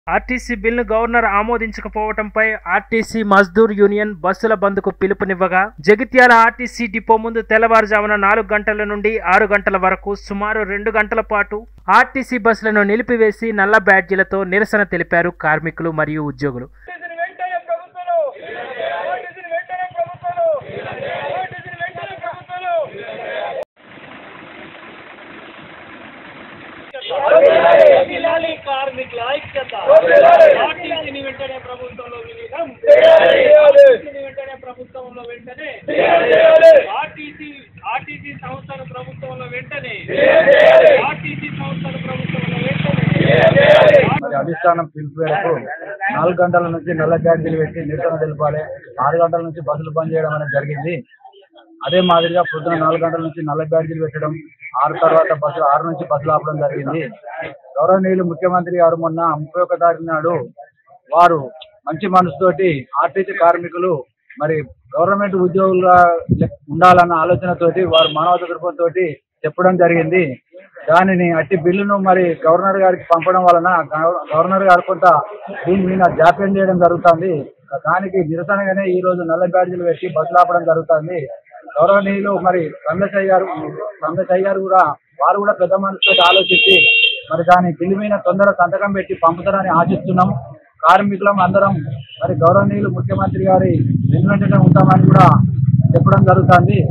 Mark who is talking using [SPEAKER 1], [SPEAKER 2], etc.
[SPEAKER 1] RTC బిల్ను governor ఆమోదించకపోవడంపై RTC Mazdoor union బస్సుల బంద్కు పిలుపునివ్వగా జగిత్యాల ఆర్టీసీ డిపో ముందు తెల్లవారుజామున నాలుగు గంటల నుండి ఆరు గంటల వరకు సుమారు రెండు గంటల పాటు ఆర్టీసీ బస్సులను నిలిపివేసి నల్ల బ్యాడ్జీలతో నిరసన తెలిపారు కార్మికులు మరియు ఉద్యోగులు
[SPEAKER 2] నోటీసులు వెంటనే ప్రభుత్వాలు నోటీసులు వెంటనే ప్రభుత్వాలు నోటీసులు వెంటనే ప్రభుత్వాలు
[SPEAKER 3] జిల్లాలి కార్మికుల ఐక్యత ఆర్టీసీని వెంటనే ప్రభుత్వంలో విలీనం ఆర్టీసీని వెంటనే ప్రభుత్వంలో వెంటనే ఆర్టీసీ ఆర్టీసీ సంస్థను ప్రభుత్వంలో వెంటనే ఆర్టీసీ సంస్థను ప్రభుత్వంలో వెంటనే
[SPEAKER 4] మరి అధిష్టానం పిలుపు మేరకు నాలుగు గంటల నుంచి నల్ల బ్యాడ్జీలు పెట్టి నిరసన తెలపాలి ఆరు గంటల నుంచి బస్సులు బంద్ చేయడం అనేది జరిగింది అదే మాదిరిగా పొద్దున నాలుగు గంటల నుంచి నల్ల బ్యాడ్జీలు పెట్టడం ఆరు తర్వాత బస్సు ఆరు నుంచి బస్సులు ఆపడం జరిగింది గౌరవనీయులు ముఖ్యమంత్రి గారు మొన్న ముప్పై ఒక తారీఖు నాడు వారు మంచి మనసుతోటి ఆర్టీసీ కార్మికులు మరి గవర్నమెంట్ ఉద్యోగులుగా లె- ఉండాలన్న ఆలోచనతోటి వారు మానవత దృక్పథంతో చెప్పడం జరిగింది దానిని అట్టి బిల్లును మరి గవర్నర్ గారికి పంపడం వలన గవ- గవర్నర్ గారు కొంత దీని మీద జాప్యం చేయడం జరుగుతుంది దానికి నిరసనగానే ఈ రోజు నల్ల బ్యాడ్జీలు పెట్టి బస్సులు ఆపడం జరుగుతుంది గౌరవనీయులు మరి రమేశయ్య గారు రమేశయ్య గారు కూడా వారు కూడా పెద్ద మనసుతో ఆలోచించి మరి దాని బిల్లు మీద తొందర సంతకం పెట్టి పంపుతారని ఆశిస్తున్నాం కార్మికులం అందరం మరి గౌరవనీయులు ముఖ్యమంత్రి గారి వెనువెంటనే ఉంటామని కూడా చెప్పడం జరుగుతుంది